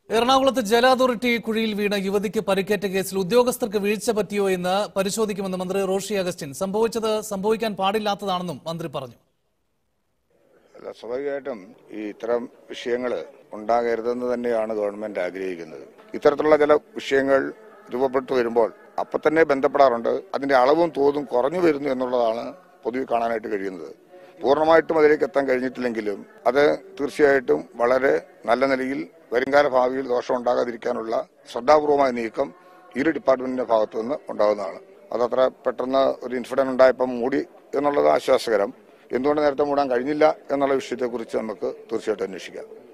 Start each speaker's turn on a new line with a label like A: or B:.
A: എറണാകുളത്ത് ജല അതോറിറ്റി കുഴിയിൽ വീണ യുവതിക്ക് പരിക്കേറ്റ കേസിൽ ഉദ്യോഗസ്ഥർക്ക് വീഴ്ച പറ്റിയോ എന്ന് പരിശോധിക്കുമെന്ന് മന്ത്രി റോഷി അഗസ്റ്റിൻ സംഭവിച്ചത് സംഭവിക്കാൻ പാടില്ലാത്തതാണെന്നും മന്ത്രി പറഞ്ഞു
B: അല്ല സ്വാഭാവികമായിട്ടും ഈ ഇത്തരം വിഷയങ്ങൾ ഉണ്ടാകരുതെന്ന് തന്നെയാണ് ഗവൺമെന്റ് ആഗ്രഹിക്കുന്നത് ഇത്തരത്തിലുള്ള ചില വിഷയങ്ങൾ രൂപപ്പെട്ടു വരുമ്പോൾ അപ്പൊ തന്നെ ബന്ധപ്പെടാറുണ്ട് അതിന്റെ അളവും തോതും കുറഞ്ഞു വരുന്നു എന്നുള്ളതാണ് പൊതുവെ കാണാനായിട്ട് കഴിയുന്നത് പൂർണ്ണമായിട്ടും അതിലേക്ക് എത്താൻ കഴിഞ്ഞിട്ടില്ലെങ്കിലും അത് തീർച്ചയായിട്ടും വളരെ നല്ല നിലയിൽ വരുംകാല ഭാവിയിൽ ദോഷം ഉണ്ടാകാതിരിക്കാനുള്ള ശ്രദ്ധാപൂർവമായ നീക്കം ഇരു ഡിപ്പാർട്ട്മെന്റിന്റെ ഭാഗത്തു നിന്ന് ഉണ്ടാകുന്നതാണ് അതത്ര പെട്ടെന്ന് ഒരു ഇൻസിഡന്റ് ഉണ്ടായപ്പം മൂടി എന്നുള്ളത് ആശ്വാസകരം എന്തുകൊണ്ട് നേരത്തെ മൂടാൻ കഴിഞ്ഞില്ല എന്നുള്ള വിഷയത്തെക്കുറിച്ച് നമുക്ക് തീർച്ചയായിട്ടും അന്വേഷിക്കാം